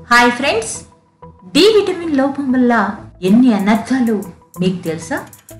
hi friends D vitamin లోపం వల్ల ఎన్ని అనర్థాలు మీకు తెలుసా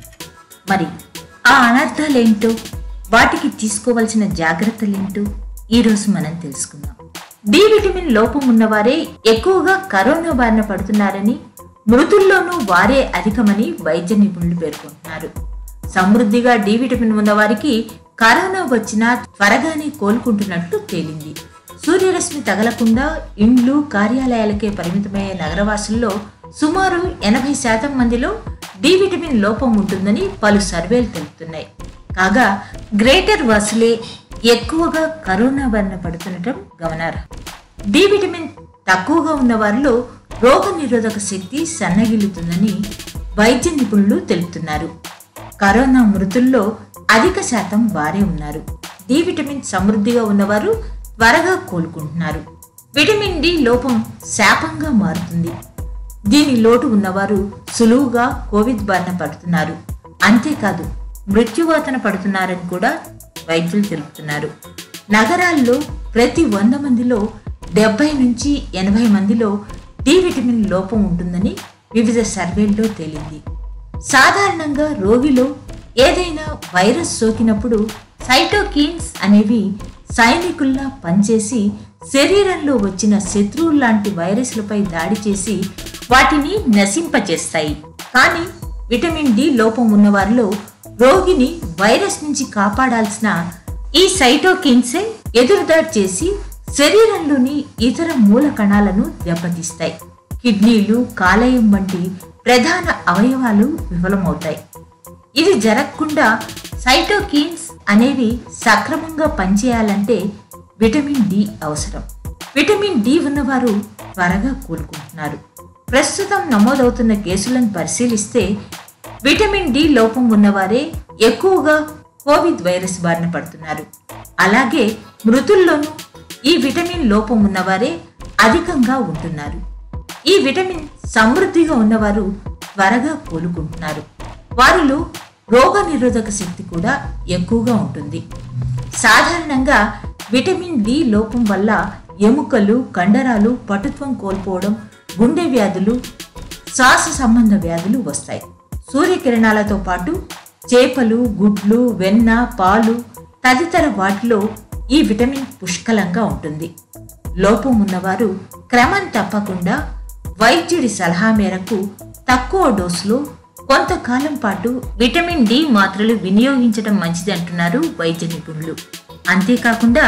మరి ఆ అనర్థాలేంటో వాటికి తీసుకోవాల్సిన జాగ్రత్తలేంటో ఈరోజు మనం తెలుసుకుందాం డి విటమిన్ లోపం ఉన్నవారే ఎక్కువగా కరోనా బారిన పడుతున్నారని మృతుల్లోనూ వారే అధికమని వైద్య నిపుణులు పేర్కొంటున్నారు సమృద్ధిగా డి విటమిన్ ఉన్నవారికి కరోనా వచ్చినా త్వరగానే కోలుకుంటున్నట్లు తేలింది సూర్యరశ్మి తగలకుండా ఇండ్లు కార్యాలయాలకే పరిమితమయ్యే నగరవాసుల్లో సుమారు ఎనభై శాతం మందిలో డి విటమిన్ లోపం ఉంటుందని పలు సర్వేలు తెలుపుతున్నాయి కాగా గ్రేటర్ వాసులే ఎక్కువగా కరోనా బారిన పడుతుండటం గమనార్హం డి విటమిన్ తక్కువగా ఉన్న వారిలో రోగ నిరోధక శక్తి సన్నగిల్లుతుందని వైద్య నిపుణులు తెలుపుతున్నారు కరోనా మృతుల్లో అధిక శాతం వారే ఉన్నారు డి విటమిన్ సమృద్ధిగా ఉన్నవారు త్వరగా కోలుకుంటున్నారు విటమిన్ డి లోపం శాపంగా మారుతుంది దీని లోటు ఉన్నవారు సులువుగా కోవిడ్ బారిన పడుతున్నారు అంతేకాదు మృత్యువాతన పడుతున్నారని కూడా వైద్యులు తెలుపుతున్నారు నగరాల్లో ప్రతి వంద మందిలో డెబ్బై నుంచి ఎనభై మందిలో డి విటమిన్ లోపం ఉంటుందని వివిధ సర్వేల్లో తేలింది సాధారణంగా రోగిలో ఏదైనా వైరస్ సోకినప్పుడు సైటోకీన్స్ అనేవి సైనికుల్లా పనిచేసి శరీరంలో వచ్చిన శత్రువుల్లాంటి వైరస్లపై దాడి చేసి వాటిని నశింపచేస్తాయి కానీ విటమిన్ డి లోపం ఉన్నవారిలో రోగిని వైరస్ నుంచి కాపాడాల్సిన ఈ సైటోకిన్సే ఎదురుదాడి చేసి శరీరంలోని ఇతర మూల కణాలను దెబ్బతీస్తాయి కిడ్నీలు కాలేయం వంటి ప్రధాన అవయవాలు విఫలమవుతాయి ఇది జరగకుండా సైటోకీన్స్ అనేవి సక్రమంగా పనిచేయాలంటే విటమిన్ డి అవసరం విటమిన్ డి ఉన్నవారు త్వరగా కోలుకుంటున్నారు ప్రస్తుతం నమోదవుతున్న కేసులను పరిశీలిస్తే విటమిన్ డి లోపం ఉన్నవారే ఎక్కువగా కోవిడ్ వైరస్ బారిన పడుతున్నారు అలాగే మృతుల్లోనూ ఈ విటమిన్ లోపం ఉన్నవారే అధికంగా ఉంటున్నారు ఈ విటమిన్ సమృద్ధిగా ఉన్నవారు త్వరగా కోలుకుంటున్నారు వారిలో రోగ నిరోధక శక్తి కూడా ఎక్కువగా ఉంటుంది సాధారణంగా విటమిన్ డి లోపం వల్ల ఎముకలు కండరాలు పటుత్వం కోల్పోవడం గుండె వ్యాధులు శ్వాస సంబంధ వ్యాధులు వస్తాయి సూర్యకిరణాలతో పాటు చేపలు గుడ్లు వెన్న పాలు తదితర వాటిలో ఈ విటమిన్ పుష్కలంగా ఉంటుంది లోపం ఉన్నవారు క్రమం తప్పకుండా వైద్యుడి సలహా మేరకు తక్కువ డోసులో కొంతకాలం పాటు విటమిన్ డి మాత్రలు వినియోగించడం మంచిది అంటున్నారు వైద్య నిపుణులు అంతేకాకుండా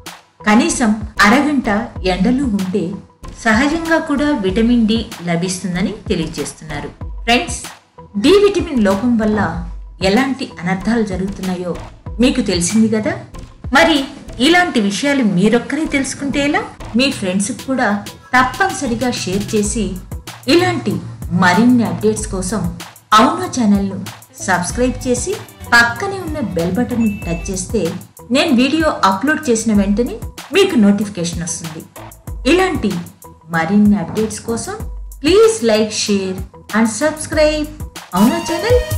కనీసం అరగంట ఎండలో ఉంటే సహజంగా కూడా విటమిన్ డి లభిస్తుందని తెలియజేస్తున్నారు ఫ్రెండ్స్ డి విటమిన్ లోపం వల్ల ఎలాంటి అనర్థాలు జరుగుతున్నాయో మీకు తెలిసింది కదా మరి ఇలాంటి విషయాలు మీరొక్కరే తెలుసుకుంటే ఎలా మీ ఫ్రెండ్స్కి కూడా తప్పనిసరిగా షేర్ చేసి ఇలాంటి మరిన్ని అప్డేట్స్ కోసం అవునా ఛానల్ను సబ్స్క్రైబ్ చేసి పక్కనే ఉన్న బెల్ బటన్ టచ్ చేస్తే నేను వీడియో అప్లోడ్ చేసిన వెంటనే మీకు నోటిఫికేషన్ వస్తుంది ఇలాంటి మరిన్ని అప్డేట్స్ కోసం please like share and subscribe అవునా ఛానల్